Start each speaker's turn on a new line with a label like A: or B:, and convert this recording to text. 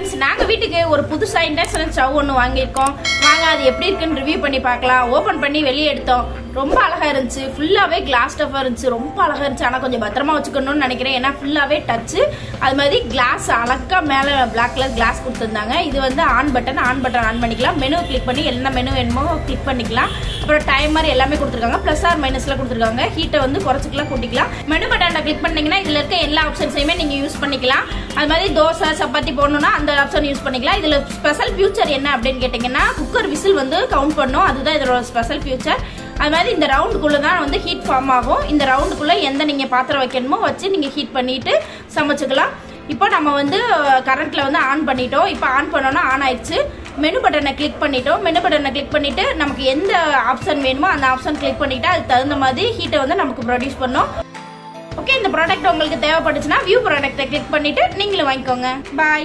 A: friends நாங்க வீட்டுக்கு ஒரு புதுசா இண்டக்ஷன் ஸ்டவ் ஒன்று வாங்கியிருக்கோம் வாங்க அது எப்படி இருக்குன்னு ரிவ்யூ பண்ணி பார்க்கலாம் ஓபன் பண்ணி வெளியே எடுத்தோம் ரொம்ப அழகா இருந்துச்சு ஃபுல்லாவே கிளாஸ் ஸ்டஃபா இருந்துச்சு ரொம்ப அழகா இருந்துச்சு ஆனா கொஞ்சம் பத்திரமா வச்சுக்கணும்னு நினைக்கிறேன் ஏன்னா ஃபுல்லாவே டச்சு அது மாதிரி கிளாஸ் அழகா மேல பிளாக் கலர் கிளாஸ் கொடுத்துருந்தாங்க இது வந்து on button on button on பண்ணிக்கலாம் மெனு கிளிக் பண்ணி என்ன மெனு வேணுமோ கிளிக் பண்ணிக்கலாம் அப்புறம் டைமர் எல்லாமே கொடுத்துருக்காங்க ப்ளஸ் ஆர் மைனஸ்ல கொடுத்துருக்காங்க ஹீட்டை வந்து குறைச்சிக்கலாம் கூட்டிக்கலாம் மெனு பட்டனை கிளிக் பண்ணீங்கன்னா இதுல இருக்க எல்லா ஆப்ஷன்ஸையுமே நீங்க யூஸ் பண்ணிக்கலாம் அது மாதிரி தோசை சப்பாத்தி போடணும்னா அந்த ஆப்ஷன் யூஸ் பண்ணிக்கலாம் இதுல ஸ்பெஷல் ஃபியூச்சர் என்ன அப்படின்னு கேட்டீங்கன்னா குக்கர் விசில் வந்து கவுண்ட் பண்ணும் அதுதான் இதோட ஸ்பெஷல் ஃபியூச்சர் அது மாதிரி இந்த ரவுண்டுக்குள்ள தான் வந்து ஹீட் ஃபார்ம் ஆகும் இந்த ரவுண்டுக்குள்ள எந்த நீங்க பாத்திரம் வைக்கணுமோ வச்சு நீங்க ஹீட் பண்ணிட்டு சமைச்சுக்கலாம் இப்போ நம்ம வந்து கரண்ட்ல வந்து ஆன் பண்ணிட்டோம் இப்போ ஆன் பண்ணோம்னா ஆன் ஆயிடுச்சு மெனு பட்டனை கிளிக் பண்ணிட்டோம் மெனு பட்டனை கிளிக் பண்ணிட்டு நமக்கு எந்த ஆப்ஷன் வேணுமோ அந்த ஆப்ஷன் கிளிக் பண்ணிட்டா அதுக்கு தகுந்த மாதிரி ஹீட்டை வந்து நமக்கு ப்ரொடியூஸ் பண்ணும் ஓகே இந்த ப்ராடக்ட் உங்களுக்கு தேவைப்பட்டுச்சுன்னா வியூ ப்ராடக்ட்டை கிளிக் பண்ணிட்டு நீங்களும் வாங்கிக்கோங்க பாய்